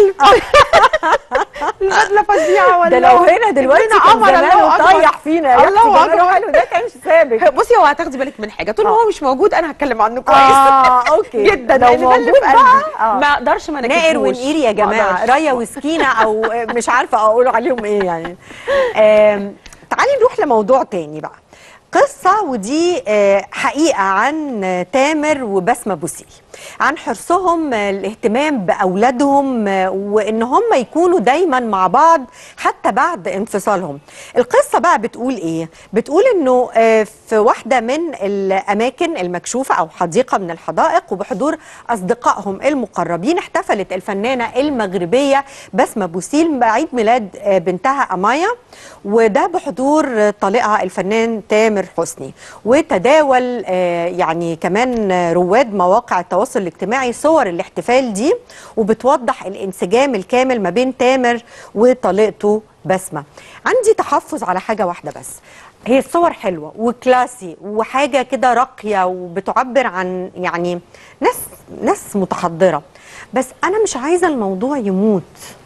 البدله البدله فظيعه ولا ده لو هنا دلوقتي ابننا كان قمر، الله زمانه أكبر. طايح فينا يا الله أختي، زمانه أكبر. حلو ده كانش سابق بصي هو هتاخدي بالك من حاجه طول ما آه. هو مش موجود انا هتكلم عنه كويس اه اوكي جدا لو لأن ده اللي موجود في قلبي. بقى آه. ما اقدرش ما نائر نكتبوش. ونقير يا ما جماعه أقدرش. رايا وسكينه او مش عارفه اقول عليهم ايه يعني آم، تعالي نروح لموضوع تاني بقى قصة ودي آه، حقيقة عن آه، تامر وبسمة بوسيل عن حرصهم آه، الاهتمام بأولادهم آه، وإن هم يكونوا دايما مع بعض حتى بعد انفصالهم القصة بقى بتقول إيه؟ بتقول إنه آه، في واحدة من الأماكن المكشوفة أو حديقة من الحدائق وبحضور أصدقائهم المقربين احتفلت الفنانة المغربية بسمة بوسيل بعيد ميلاد آه، بنتها أمايا وده بحضور آه، طليقها الفنان تامر حسني وتداول آه، يعني كمان آه، رواد مواقع التواصل الاجتماعي صور الاحتفال دي وبتوضح الانسجام الكامل ما بين تامر وطليقته بسمة عندي تحفظ على حاجة واحدة بس هي الصور حلوة وكلاسي وحاجة كده راقية وبتعبر عن يعني ناس ناس متحضرة بس أنا مش عايزة الموضوع يموت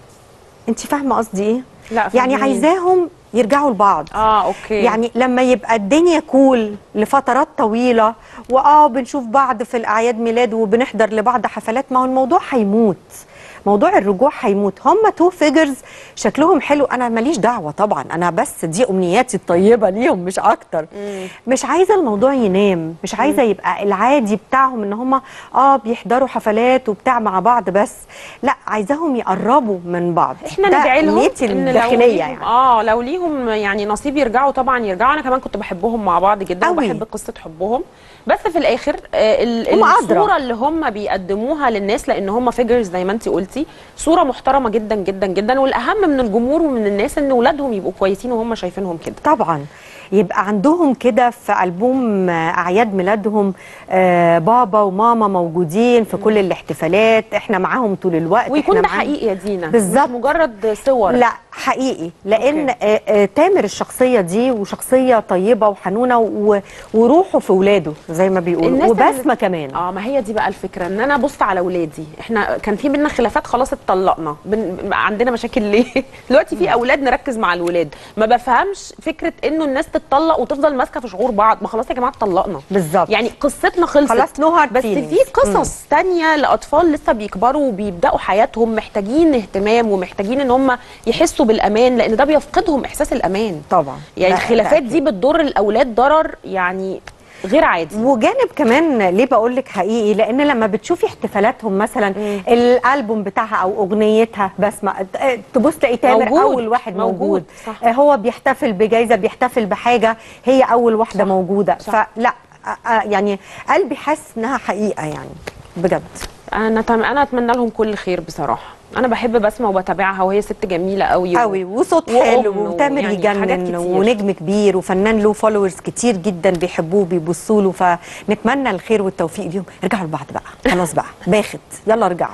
أنت فاهمة قصدي إيه؟ لا يعني فاهمين. عايزاهم يرجعوا لبعض اه اوكي يعني لما يبقى الدنيا كول لفترات طويلة وآه بنشوف بعض في الأعياد ميلاد وبنحضر لبعض حفلات ما هو الموضوع هيموت موضوع الرجوع هيموت هم تو فيجرز شكلهم حلو انا ماليش دعوه طبعا انا بس دي امنياتي الطيبه ليهم مش اكتر مش عايزه الموضوع ينام مش عايزه يبقى العادي بتاعهم ان هم اه بيحضروا حفلات وبتاع مع بعض بس لا عايزاهم يقربوا من بعض احنا ده ندعي لهم أمنيتي إن لو الداخليه ليهم- يعني اه لو ليهم يعني نصيب يرجعوا طبعا يرجعوا انا كمان كنت بحبهم مع بعض جدا أوي. وبحب قصه حبهم بس في الاخر آه ال- هم أدرى. الصوره اللي هم بيقدموها للناس لان هم فيجرز زي ما انت قلتي صوره محترمه جدا جدا جدا والاهم من الجمهور ومن الناس ان اولادهم يبقوا كويسين وهم شايفينهم كده طبعا يبقى عندهم كده في ألبوم آه، أعياد ميلادهم آه، بابا وماما موجودين في كل الاحتفالات احنا معاهم طول الوقت ويكون احنا ده معاهم- حقيقي يا دينا بالظبط. مش مجرد صور لا حقيقي لان أوكي. آه، آه، تامر الشخصيه دي وشخصيه طيبه وحنونه و- وروحه في ولاده زي ما بيقولوا الناس وبسمه اللي- كمان اه ما هي دي بقى الفكره ان انا ابص على ولادي احنا كان في بينا خلافات خلاص اتطلقنا بن... عندنا مشاكل ليه دلوقتي في اولاد نركز مع الولاد ما بفهمش فكره انه الناس تتطلق وتفضل ماسكه في شعور بعض ما خلاص يا جماعه اتطلقنا بالظبط يعني قصتنا خلصت خلاص نو هارد بس في قصص تانية لأطفال لسه بيكبروا وبيبدأوا حياتهم محتاجين اهتمام ومحتاجين ان هم يحسوا بالأمان لأن ده بيفقدهم إحساس الأمان طبعا يعني ده- الخلافات ده دي بتضر الأولاد ضرر يعني غير عادي وجانب كمان ليه بقول لك حقيقي لان لما بتشوفي احتفالاتهم مثلا الالبوم بتاعها او اغنيتها بسمه آه، تبص تلاقي تامر موجود. اول واحد موجود, موجود، موجود. صح. آه، هو بيحتفل بجائزه بيحتفل بحاجه هي اول واحده صح. موجوده صح. فلا آه، آه، يعني قلبي حاسس انها حقيقه يعني بجد انا تم... انا اتمنى لهم كل خير بصراحه انا بحب بسمه وبتابعها وهي ست جميله قوي قوي وصوت وأم حلو و- وتامر يعني حاجات يجنن كتير. ونجم كبير وفنان له فولورز كتير جدا بيحبوه بيبصوا له فنتمنى الخير والتوفيق ليهم ارجعوا لبعض بقى خلاص بقى باخت يلا ارجعوا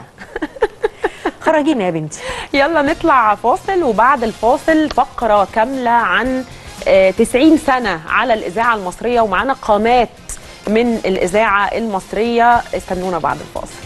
خرجينا يا بنتي يلا نطلع فاصل وبعد الفاصل فقره كامله عن آه، 90 سنه على الاذاعه المصريه ومعانا قامات من الاذاعه المصريه استنونا بعد الفاصل